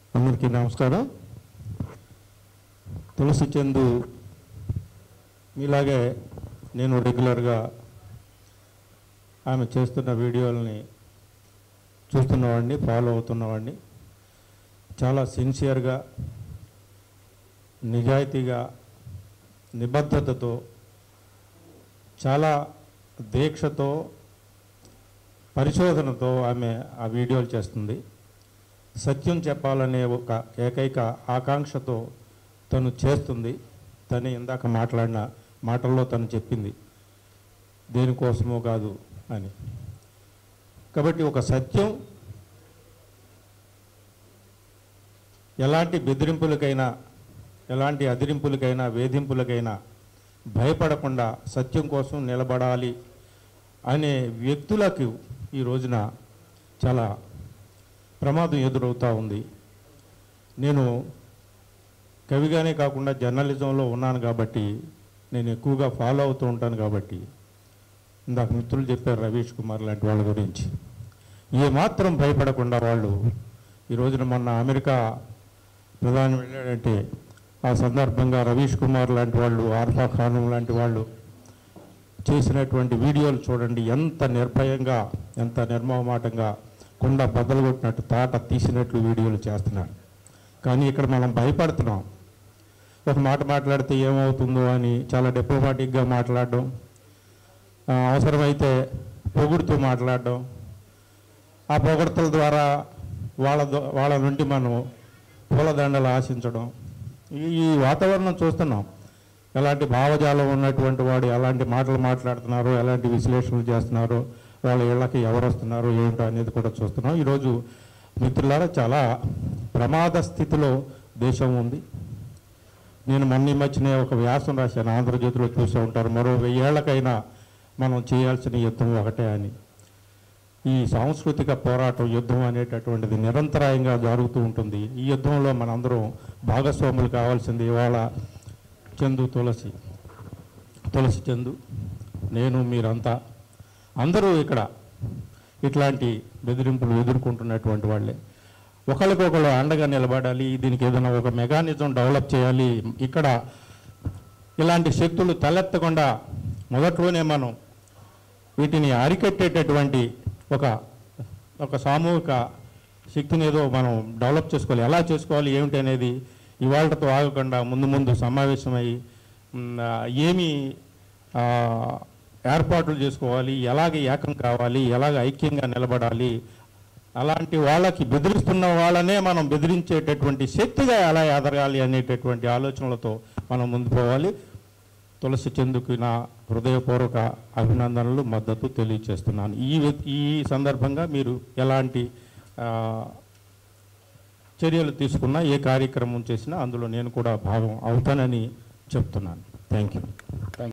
అందరికీ నమస్కారం తులసి చందు మీలాగే నేను రెగ్యులర్గా ఆమె చేస్తున్న వీడియోలని చూస్తున్నవాడిని ఫాలో అవుతున్నవాడిని చాలా సిన్సియర్గా నిజాయితీగా నిబద్ధతతో చాలా దీక్షతో పరిశోధనతో ఆమె ఆ వీడియోలు చేస్తుంది సత్యం చెప్పాలనే ఒక ఏకైక ఆకాంక్షతో తను చేస్తుంది తను ఇందాక మాట్లాడిన మాటల్లో తను చెప్పింది దేనికోసమో కాదు అని కాబట్టి ఒక సత్యం ఎలాంటి బెదిరింపులకైనా ఎలాంటి అదిరింపులకైనా వేధింపులకైనా భయపడకుండా సత్యం కోసం నిలబడాలి అనే వ్యక్తులకు ఈ రోజున చాలా ప్రమాదం ఎదురవుతూ ఉంది నేను కవిగానే కాకుండా జర్నలిజంలో ఉన్నాను కాబట్టి నేను ఎక్కువగా ఫాలో అవుతూ ఉంటాను కాబట్టి ఇందాక మిత్రులు చెప్పారు రవీష్ కుమార్ లాంటి వాళ్ళ గురించి ఏమాత్రం భయపడకుండా వాళ్ళు ఈ రోజున మొన్న అమెరికా ప్రధాని వెళ్ళాడంటే ఆ సందర్భంగా రవీష్ కుమార్ లాంటి వాళ్ళు ఆర్ఫా ఖానం లాంటి వాళ్ళు చేసినటువంటి వీడియోలు చూడండి ఎంత నిర్భయంగా ఎంత నిర్మమాటంగా కుండ బద్దలు కొట్టినట్టు తాట తీసినట్లు వీడియోలు చేస్తున్నారు కానీ ఇక్కడ మనం భయపడుతున్నాం ఒక మాట మాట్లాడితే ఏమవుతుందో అని చాలా డిప్లొమాటిక్గా మాట్లాడడం ఆ, అవసరమైతే పొగుడుతూ మాట్లాడడం ఆ పొగడతల ద్వారా వాళ్ళ ద్వా- వాళ్ళ నుండి మనం పూలదండలు ఆశించడం ఈ- ఈ వాతావరణం చూస్తున్నాం ఎలాంటి భావజాలం ఉన్నటువంటి వాడు ఎలాంటి మాటలు మాట్లాడుతున్నారో ఎలాంటి విశ్లేషణలు చేస్తున్నారో వాళ్ళ ఇళ్ళకి ఎవరు వస్తున్నారో ఏంటో అనేది కూడా చూస్తున్నాం ఈరోజు మిత్రులారా చాలా ప్రమాద స్థితిలో దేశం ఉంది నేను మొన్న ఈ మధ్యనే ఒక వ్యాసం రాశాను ఆంధ్రజ్యోతిలో చూసే ఉంటారు మరో వెయ్యేళ్లకైనా మనం చేయాల్సిన యుద్ధం ఒకటే అని ఈ సాంస్కృతిక పోరాటం యుద్ధం అనేటటువంటిది నిరంతరాయంగా జరుగుతూ ఉంటుంది ఈ యుద్ధంలో మనందరం భాగస్వాములు కావాల్సింది ఇవాళ చందు తులసి తులసి చందు నేను మీరంతా అందరూ ఇక్కడ ఇట్లాంటి బెదిరింపులు ఎదుర్కొంటున్నటువంటి వాళ్ళే ఒకరికొకరు అండగా నిలబడాలి దీనికి ఏదైనా ఒక మెకానిజం డెవలప్ చేయాలి ఇక్కడ ఇలాంటి శక్తులు తలెత్తకుండా మొదట్లోనే మనం వీటిని అరికట్టేటటువంటి ఒక ఒక సామూహిక శక్తిని ఏదో మనం డెవలప్ చేసుకోవాలి ఎలా చేసుకోవాలి ఏమిటి అనేది ఇవాళతో ఆగకుండా ముందు ముందు సమావేశమై మ్, ఆ, ఏమి ఆ, ఏర్పాట్లు చేసుకోవాలి ఎలాగ ఏకం కావాలి ఎలాగ ఐక్యంగా నిలబడాలి అలాంటి వాళ్ళకి బెదిరిస్తున్న వాళ్ళనే మనం బెదిరించేటటువంటి శక్తిగా ఎలా ఎదగాలి అనేటటువంటి ఆలోచనలతో మనం ముందు పోవాలి తులసి చందుకు నా హృదయపూర్వక అభినందనలు మద్దతు తెలియచేస్తున్నాను ఈ వ్య- ఈ సందర్భంగా మీరు ఎలాంటి ఆ, చర్యలు తీసుకున్నా ఏ కార్యక్రమం చేసినా అందులో నేను కూడా భాగం అవుతానని చెప్తున్నాను థ్యాంక్ యూ